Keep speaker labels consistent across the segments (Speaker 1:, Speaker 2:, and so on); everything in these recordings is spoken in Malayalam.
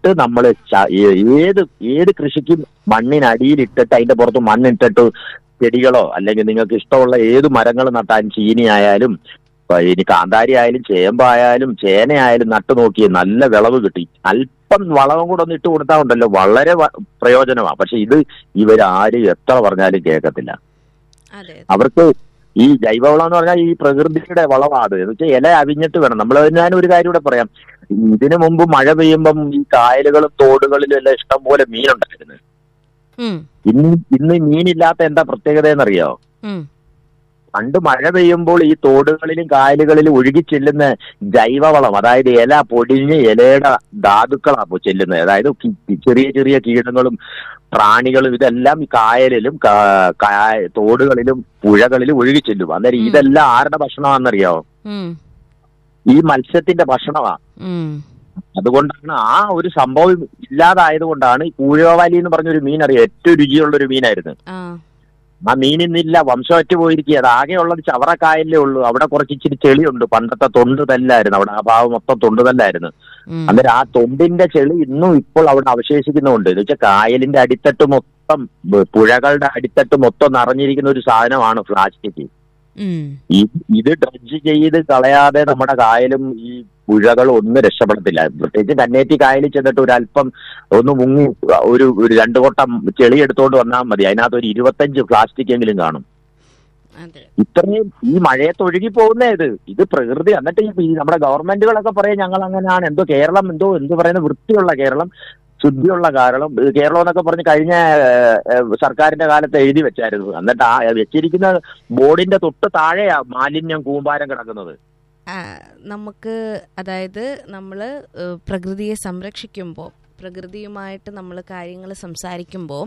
Speaker 1: എന്നിട്ട് നമ്മൾ ഏത് ഏത് കൃഷിക്കും മണ്ണിനടിയിൽ ഇട്ടിട്ട് അതിന്റെ പുറത്ത് മണ്ണിട്ടിട്ട് ചെടികളോ അല്ലെങ്കിൽ നിങ്ങൾക്ക് ഇഷ്ടമുള്ള ഏത് മരങ്ങൾ നട്ടാലും ചീനി ആയാലും ഇപ്പൊ ഇനി കാന്താരി ആയാലും ചേമ്പായാലും ചേനയായാലും നട്ടു നോക്കി നല്ല വിളവ് കിട്ടി അല്പം വളവും കൂടെ ഒന്ന് ഇട്ട് കൊടുത്താൽ ഉണ്ടല്ലോ വളരെ വ- പ്രയോജനമാണ് പക്ഷെ ഇത് ഇവരാരും എത്ര പറഞ്ഞാലും കേൾക്കത്തില്ല
Speaker 2: അതെ
Speaker 1: അവർക്ക് ഈ ജൈവവളം എന്ന് പറഞ്ഞാൽ ഈ പ്രകൃതിയുടെ വളമാണ് അത് എന്ന് വെച്ചാൽ ഇല അവിഞ്ഞിട്ട് വേണം നമ്മൾ ഞാൻ ഒരു കാര്യം കൂടെ പറയാം ഇതിനു മുമ്പ് മഴ പെയ്യുമ്പം ഈ കായലുകളും തോടുകളിലും എല്ലാം ഇഷ്ടം പോലെ മീനുണ്ടായിരുന്നു
Speaker 2: ഉം,
Speaker 1: ഇന്ന് ഇന്ന് മീനില്ലാത്ത എന്താ പ്രത്യേകത എന്നറിയോ
Speaker 2: ഉം,
Speaker 1: പണ്ട് മഴ പെയ്യുമ്പോൾ ഈ തോടുകളിലും കായലുകളിലും ഒഴുകി ചെല്ലുന്ന ജൈവവളം അതായത് ഇല പൊടിഞ്ഞ് ഇലയുടെ ധാതുക്കളാ ഇപ്പൊ ചെല്ലുന്നത് അതായത് കി- ചെറിയ ചെറിയ കീടങ്ങളും പ്രാണികളും ഇതെല്ലാം ഈ കായലിലും കാ- കാ- തോടുകളിലും പുഴകളിലും ഒഴുകി ചെല്ലും അന്നേരം
Speaker 2: ഉം.
Speaker 1: ഇതെല്ലാം ആരുടെ ഭക്ഷണമാണെന്നറിയോ
Speaker 2: ഉം,
Speaker 1: ഈ മത്സ്യത്തിന്റെ ഭക്ഷണമാ
Speaker 2: ഉം.
Speaker 1: അതുകൊണ്ടാണ് ആ ഒരു സംഭവം ഇല്ലാതായത് കൊണ്ടാണ് ഈ കൂഴവാലി എന്ന് പറഞ്ഞൊരു മീൻ അറിയാം ഏറ്റവും രുചിയുള്ള ഒരു മീനായിരുന്നു
Speaker 2: ആ,
Speaker 1: ആ മീൻ ഇന്നില്ല വംശമറ്റ് പോയിരിക്കുക അത് ആകെയുള്ളത് ചവറക്കായലിലേ ഉള്ളൂ അവിടെ കുറച്ച് ഇച്ചിരി ചെളിയുണ്ട് പണ്ടത്തെ തൊണ്ട് തല്ലായിരുന്നു അവിടെ ആ ഭാഗം മൊത്തം തൊണ്ട് തല്ലായിരുന്നു
Speaker 2: ഉം.
Speaker 1: അന്നേരം ആ തൊണ്ടിന്റെ ചെളി ഇന്നും ഇപ്പോൾ അവിടെ അവശേഷിക്കുന്നുണ്ട് എന്ന് വെച്ചാൽ കായലിന്റെ അടിത്തട്ട് മൊത്തം ബ- പുഴകളുടെ അടിത്തട്ട് മൊത്തം നിറഞ്ഞിരിക്കുന്ന ഒരു സാധനമാണ് പ്ലാസ്റ്റിക്
Speaker 2: ഉം.
Speaker 1: ഈ- ഇത് ഡ്രഡ്ജ് ചെയ്ത് കളയാതെ നമ്മുടെ കായലും ഈ പുഴകളും ഒന്നും രക്ഷപ്പെടത്തില്ല പ്രത്യേകിച്ച് കന്നേറ്റി കായലിൽ ചെന്നിട്ട് ഒരു അല്പം ഒന്ന് മുങ്ങി ഒരു ഒരു രണ്ടു കൊട്ടം ചെളി എടുത്തോണ്ട് വന്നാൽ മതി അതിനകത്ത് ഒരു ഇരുപത്തഞ്ച് പ്ലാസ്റ്റിക് എങ്കിലും കാണും
Speaker 2: അതെ
Speaker 1: ഇത്രയും ഈ മഴയത്ത് ഒഴുകി പോകുന്നേ ഇത് ഇത് പ്രകൃതി എന്നിട്ട് ഈ ഈ നമ്മുടെ ഗവൺമെന്റുകളൊക്കെ പറയും ഞങ്ങൾ അങ്ങനെയാണ് എന്തോ കേരളം എന്തോ എന്ത് പറയുന്ന വൃത്തിയുള്ള കേരളം ശുദ്ധിയുള്ള കേരളം ഇത് കേരളം എന്നൊക്കെ പറഞ്ഞ് കഴിഞ്ഞ ഏഹ്, ഏഹ്, സർക്കാരിന്റെ കാലത്ത് എഴുതി വെച്ചായിരുന്നു എന്നിട്ട് ആ വെച്ചിരിക്കുന്ന ബോർഡിന്റെ തൊട്ട് താഴെയാ മാലിന്യം കൂമ്പാരം കിടക്കുന്നത്
Speaker 2: ആ, നമുക്ക് അതായത് നമ്മൾ പ്രകൃതിയെ സംരക്ഷിക്കുമ്പോൾ പ്രകൃതിയുമായിട്ട് നമ്മൾ കാര്യങ്ങൾ സംസാരിക്കുമ്പോൾ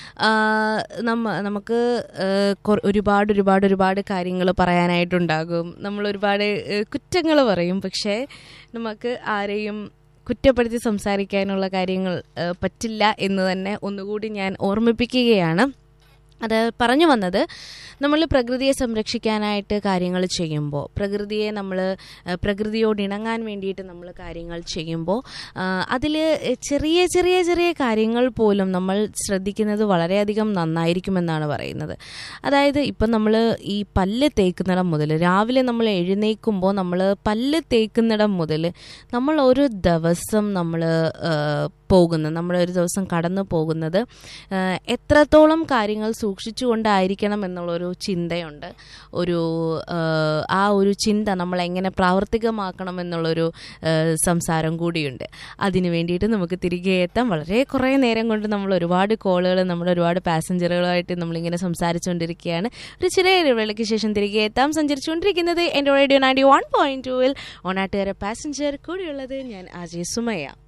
Speaker 2: നമ്മ നമുക്ക് ആ, കൊ- ഒരുപാട് ഒരുപാട് ഒരുപാട് കാര്യങ്ങൾ പറയാനായിട്ടുണ്ടാകും നമ്മൾ ഒരുപാട് കുറ്റങ്ങൾ പറയും പക്ഷേ നമുക്ക് ആരെയും കുറ്റപ്പെടുത്തി സംസാരിക്കാനുള്ള കാര്യങ്ങൾ ആ, പറ്റില്ല എന്ന് തന്നെ ഒന്നുകൂടി ഞാൻ ഓർമ്മിപ്പിക്കുകയാണ് അത് പറഞ്ഞു വന്നത് നമ്മൾ പ്രകൃതിയെ സംരക്ഷിക്കാനായിട്ട് കാര്യങ്ങൾ ചെയ്യുമ്പോൾ പ്രകൃതിയെ നമ്മൾ പ്രകൃതിയോട് ഇണങ്ങാൻ വേണ്ടിയിട്ട് നമ്മൾ കാര്യങ്ങൾ ചെയ്യുമ്പോൾ അതിൽ ചെറിയ ചെറിയ ചെറിയ കാര്യങ്ങൾ പോലും നമ്മൾ ശ്രദ്ധിക്കുന്നത് വളരെയധികം നന്നായിരിക്കുമെന്നാണ് പറയുന്നത് അതായത് ഇപ്പം നമ്മൾ ഈ പല്ല് തേക്കുന്നിടം മുതൽ രാവിലെ നമ്മൾ എഴുന്നേൽക്കുമ്പോൾ നമ്മൾ പല്ല് തേക്കുന്നിടം മുതൽ നമ്മൾ ഒരു ദിവസം നമ്മൾ പോകുന്നത് നമ്മൾ ഒരു ദിവസം കടന്നു പോകുന്നത് ആ, എത്രത്തോളം കാര്യങ്ങൾ സൂക്ഷിച്ചുകൊണ്ടായിരിക്കണം എന്നുള്ളൊരു ചിന്തയുണ്ട് ഒരു ആ, ആ ഒരു ചിന്ത നമ്മൾ എങ്ങനെ പ്രാവർത്തികമാക്കണം എന്നുള്ളൊരു ആ, സംസാരം കൂടിയുണ്ട് അതിന് വേണ്ടിയിട്ട് നമുക്ക് തിരികെ എത്താം വളരെ കുറേ നേരം കൊണ്ട് നമ്മൾ ഒരുപാട് കോളുകൾ നമ്മുടെ ഒരുപാട് പാസഞ്ചറുകളുമായിട്ട് നമ്മളിങ്ങനെ സംസാരിച്ചുകൊണ്ടിരിക്കുകയാണ് ഒരു ചെറിയ ഇടവേളയ്ക്ക് ശേഷം തിരികെ എത്താം സഞ്ചരിച്ചുകൊണ്ടിരിക്കുന്നത് എൻ്റെ റേഡിയോ നയൻറ്റി വൺ പോയിന്റ് ടുവിൽ ഓണാട്ടുകാര പാസഞ്ചർ കൂടിയുള്ളത് ഞാൻ അജയ് സുമയ്യ